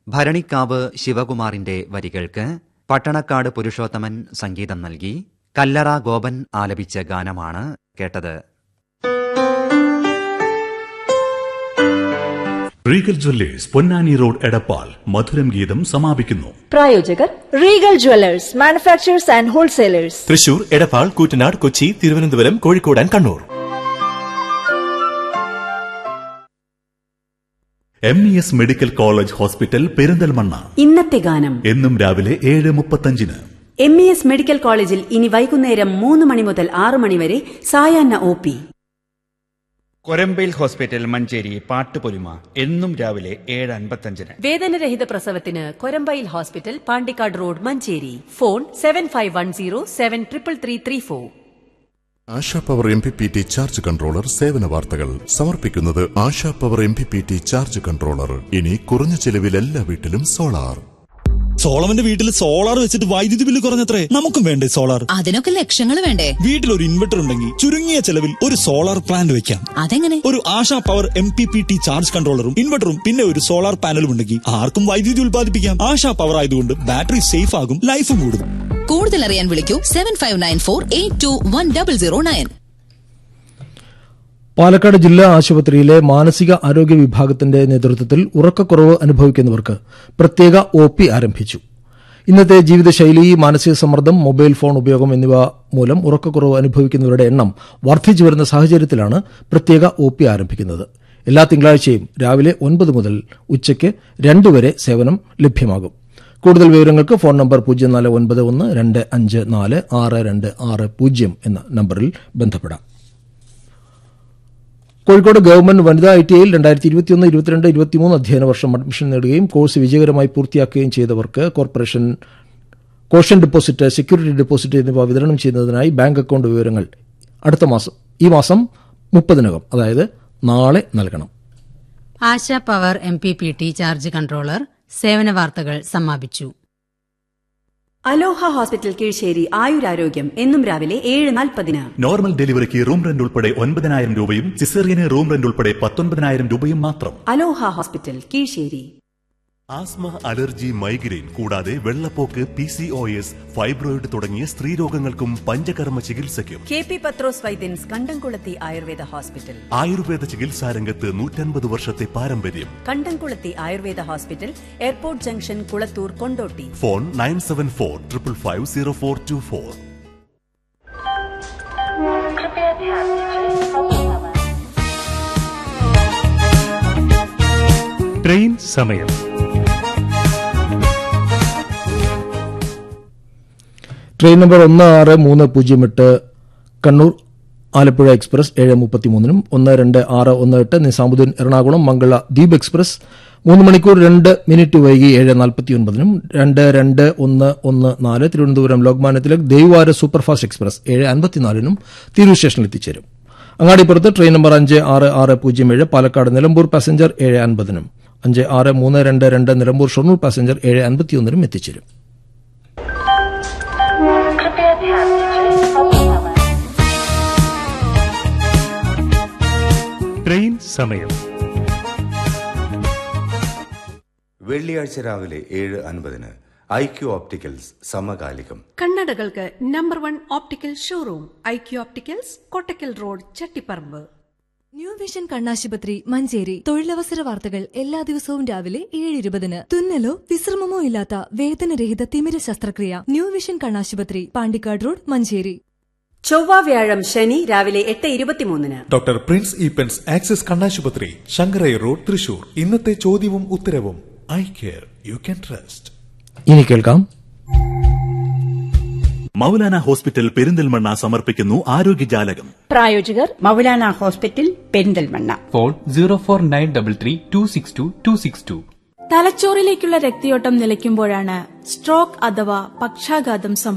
ഭരണിക്കാവ് ശിവകുമാറിന്റെ വരികൾക്ക് പട്ടണക്കാട് പുരുഷോത്തമൻ സംഗീതം നൽകി കല്ലറ ഗോപൻ ആലപിച്ച ഗാനമാണ് കേട്ടത് Regal jewellers Ponnani road Edappal മധുരം ഗീതം സമാപിക്കുന്നു പ്രായോജകർ Regal jewellers manufacturers and wholesalers Thrissur Edappal Koottanad Kochi Thiruvananthapuram Kozhikode and Kannur M E S medical college hospital Perinthalmanna ഇന്നത്തെ ഗാനം എന്നും രാവിലെ ഏഴ് മുപ്പത്തഞ്ചിന് എം ഇ എസ് മെഡിക്കൽ കോളേജിൽ ഇനി വൈകുന്നേരം മൂന്ന് മണി മുതൽ ആറ് മണി വരെ സായാഹ്ന O P Korambayil hospital Manjeri പാട്ടുപൊലിമ എന്നും രാവിലെ ഏഴ് അൻപത്തഞ്ചിന് വേദനരഹിത പ്രസവത്തിന് Korambayil hospital Pandikkad road Manjeri phone seven five one zero seven triple three three four Asha power M P P T charge controller സേവന വാർത്തകൾ സമർപ്പിക്കുന്നത് Asha power M P P T charge controller ഇനി കുറഞ്ഞ ചെലവിൽ എല്ലാ വീട്ടിലും സോളാർ സോളവന്റെ വീട്ടിൽ സോളാർ വെച്ചിട്ട് വൈദ്യുതി ബില്ല് കുറഞ്ഞത്രേ നമുക്കും വേണ്ടേ സോളാർ അതിനൊക്കെ ലക്ഷങ്ങൾ വേണ്ടേ വീട്ടിൽ ഒരു ഇൻവെർട്ടർ ഉണ്ടെങ്കിൽ ചുരുങ്ങിയ ചെലവിൽ ഒരു സോളാർ പ്ലാന്റ് വെക്കാം അതെങ്ങനെ ഒരു Asha power M P P T charge കൺട്രോളറും ഇൻവെർട്ടറും പിന്നെ ഒരു സോളാർ പാനലും ഉണ്ടെങ്കിൽ ആർക്കും വൈദ്യുതി ഉൽപ്പാദിപ്പിക്കാം ആശാ പവർ ആയതുകൊണ്ട് ബാറ്ററി സേഫ് ആകും ലൈഫും കൂടും കൂടുതൽ അറിയാൻ വിളിക്കൂ seven five nine four eight two one double zero nine Palakkad ജില്ലാ ആശുപത്രിയിലെ മാനസിക ആരോഗ്യ വിഭാഗത്തിന്റെ നേതൃത്വത്തിൽ ഉറക്കക്കുറവ് അനുഭവിക്കുന്നവർക്ക് പ്രത്യേക ഒ പി ആരംഭിച്ചു ഇന്നത്തെ ജീവിതശൈലി മാനസിക സമ്മർദ്ദം മൊബൈൽ ഫോൺ ഉപയോഗം എന്നിവ മൂലം ഉറക്കക്കുറവ് അനുഭവിക്കുന്നവരുടെ എണ്ണം വർദ്ധിച്ചു വരുന്ന സാഹചര്യത്തിലാണ് പ്രത്യേക ഒ പി ആരംഭിക്കുന്നത് എല്ലാ തിങ്കളാഴ്ചയും രാവിലെ ഒൻപത് മുതൽ ഉച്ചയ്ക്ക് രണ്ട് വരെ സേവനം ലഭ്യമാകും കൂടുതൽ വിവരങ്ങൾക്ക് ഫോൺ നമ്പർ പൂജ്യം നാല് ഒൻപത് ഒന്ന് രണ്ട് അഞ്ച് നാല് ആറ് രണ്ട് ആറ് പൂജ്യം എന്ന നമ്പറിൽ ബന്ധപ്പെടാം കോഴിക്കോട് ഗവൺമെന്റ് വനിതാ ഐ ടി ഐയിൽ രണ്ടായിരത്തി ഇരുപത്തിയൊന്ന് ഇരുപത്തിരണ്ട് ഇരുപത്തിമൂന്ന് അധ്യയന വർഷം അഡ്മിഷൻ നേടുകയും കോഴ്സ് വിജയകരമായി പൂർത്തിയാക്കുകയും ചെയ്തവർക്ക് corporation caution deposit security deposit എന്നിവ വിതരണം ചെയ്യുന്നതിനായി ബാങ്ക് അക്കൌണ്ട് വിവരങ്ങൾ അടുത്ത മാസം ഈ മാസം മുപ്പതിനകം അതായത് നാളെ നൽകണം Asha power M P P T charge controller സേവന വാർത്തകൾ സമാപിച്ചു അലോഹ ഹോസ്പിറ്റൽ കീഴ്ശ്ശേരി ആയുരാരോഗ്യം എന്നും രാവിലെ ഏഴ് നാൽപ്പതിന് നോർമൽ ഡെലിവറിക്ക് റൂം റെന്റ് ഉൾപ്പെടെ ഒൻപതിനായിരം രൂപയും സിസേറിയന് റൂം റെന്റ് ഉൾപ്പെടെ പത്തൊൻപതിനായിരം രൂപയും മാത്രം Aloha hospital Keezhisseri asthma allergy migraine കൂടാതെ വെള്ളപ്പോക്ക് P C O S fibroid തുടങ്ങിയ സ്ത്രീരോഗങ്ങൾക്കും പഞ്ചകർമ്മ ചികിത്സയ്ക്കും കെ പി പത്രോസ് വൈദ്യൻസ് കണ്ടംകുളത്തി ആയുർവേദ ഹോസ്പിറ്റൽ ആയുർവേദ ചികിത്സാ രംഗത്ത് നൂറ്റൻപത് വർഷത്തെ പാരമ്പര്യം Kandamkulathy Ayurveda hospital airport junction Kulathur Kondotty phone nine seven four triple five zero four two four train സമയം ട്രെയിൻ നമ്പർ ഒന്ന് ആറ് മൂന്ന് പൂജ്യം എട്ട് കണ്ണൂർ ആലപ്പുഴ എക്സ്പ്രസ് ഏഴ് മുപ്പത്തിമൂന്നിനും ഒന്ന് രണ്ട് ആറ് ഒന്ന് എട്ട് നിസാമുദ്ദീൻ എറണാകുളം മംഗള ദ്വീപ് എക്സ്പ്രസ് മൂന്ന് മണിക്കൂർ രണ്ട് മിനിറ്റ് വൈകി ഏഴ് നാൽപ്പത്തിയൊൻപതിനും രണ്ട് രണ്ട് ഒന്ന് ഒന്ന് നാല് തിരുവനന്തപുരം ലോക്മാന്യ തിലക് ദേവിവാര സൂപ്പർഫാസ്റ്റ് എക്സ്പ്രസ് ഏഴ് അൻപത്തിനാലിനും തിരൂർ സ്റ്റേഷനിൽ എത്തിച്ചേരും അങ്ങാടിപ്പുറത്ത് ട്രെയിൻ നമ്പർ അഞ്ച് ആറ് ആറ് പൂജ്യം ഏഴ് പാലക്കാട് നിലമ്പൂർ പാസഞ്ചർ ഏഴ് അൻപതിനും അഞ്ച് ആറ് മൂന്ന് രണ്ട് രണ്ട് നിലമ്പൂർ ഷൊർണൂർ പാസഞ്ചർ ഏഴ് അൻപത്തിയൊന്നിനും എത്തിച്ചേരും ട്രെയിൻ സമയം വെള്ളിയാഴ്ച രാവിലെ ഏഴ് അൻപതിന് ഐ ക്യു ഓപ്റ്റിക്കൽസ് സമകാലികം കണ്ണടകൾക്ക് number one optical showroom I Q opticals Kottakkal road Chattiparamba new vision കണ്ണാശുപത്രി മഞ്ചേരി തൊഴിലവസര വാർത്തകൾ എല്ലാ ദിവസവും രാവിലെ ഏഴ് ഇരുപതിന് തുന്നലോ വിശ്രമമോ ഇല്ലാത്ത വേദനരഹിത തിമിര ശസ്ത്രക്രിയ ന്യൂ വിഷൻ കണ്ണാശുപത്രി പാണ്ടിക്കാട് റോഡ് മഞ്ചേരി ചൊവ്വ വ്യാഴം ശനി രാവിലെ എട്ട് ഇരുപത്തിമൂന്നിന് ഡോക്ടർ പ്രിൻസ് ഈപ്പൻസ് ആക്സിസ് കണ്ണാശുപത്രി ശങ്കരൈ റോഡ് തൃശൂർ ഇന്നത്തെ ചോദ്യവും ഉത്തരവും eye care you can trust ഇനി കേൾക്കാം മൗലാന ഹോസ്പിറ്റൽ പെരിന്തൽമണ്ണ സമർപ്പിക്കുന്നു ആരോഗ്യജാലകം പ്രായോജകർ Maulana hospital Perinthalmanna phone zero four nine double three two six two two six two തലച്ചോറിലേക്കുള്ള രക്തയോട്ടം നിലയ്ക്കുമ്പോഴാണ് സ്ട്രോക്ക് അഥവാ പക്ഷാഘാതം